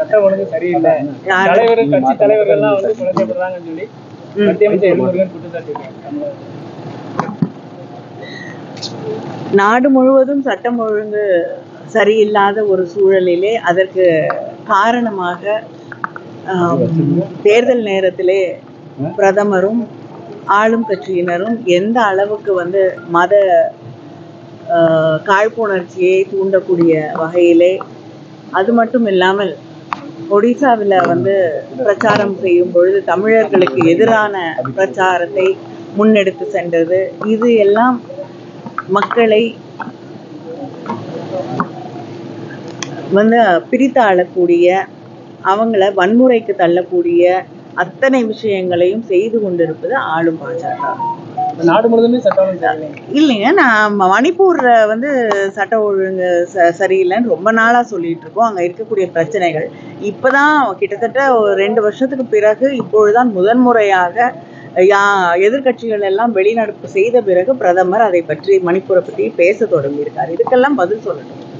சட்டம் ஒழுங்கு சரியில்லை யாரு? தலைவர் கட்சி தலைவர்கள்லாம் வந்து கொலை செய்யப்படுறாங்கன்னு சொல்லி ம். மத்திய அமைச்சர் எல்முருகன் குற்றம் சாட்டியிருக்காங்க நாடு முழுவதும் சட்டம் ஒழுங்கு சரியில்லாத ஒரு சூழலிலே அதற்கு காரணமாக ஆம், தேர்தல் நேரத்திலே பிரதமரும் ஆளும் கட்சியினரும் எந்த அளவுக்கு வந்து மத ஆஹ், காழ்ப்புணர்ச்சியை தூண்டக்கூடிய வகையிலே அது மட்டும் இல்லாமல் ஒடிசாவில் வந்து பிரச்சாரம் செய்யும் பொழுது தமிழர்களுக்கு எதிரான பிரச்சாரத்தை முன்னெடுத்து சென்றது இது எல்லாம் மக்களை வந்து பிரித்தாளக்கூடிய அவங்கள வன்முறைக்கு தள்ளக்கூடிய அத்தனை விஷயங்களையும் செய்து கொண்டிருப்பது ஆளும் பாஜக இப்ப நாடு முழுவதுமே சட்டம் ஒழுங்கு சரியில்லை இல்லைங்க நான் ம- மணிப்பூர்ல வந்து சட்ட ஒழுங்கு ச- சரியில்லைன்னு ரொம்ப நாளா சொல்லிட்டு இருக்கோம் அங்க இருக்கக்கூடிய பிரச்சனைகள் இப்பதான் கிட்டத்தட்ட ஒரு ரெண்டு வருஷத்துக்கு பிறகு இப்பொழுதுதான் முதன்முறையாக யா எதிர்க்கட்சிகள் எல்லாம் வெளிநடப்பு செய்த பிறகு பிரதமர் அதை பற்றி மணிப்பூரை பற்றி பேச தொடங்கியிருக்கார் இதுக்கெல்லாம் பதில் சொல்லணும்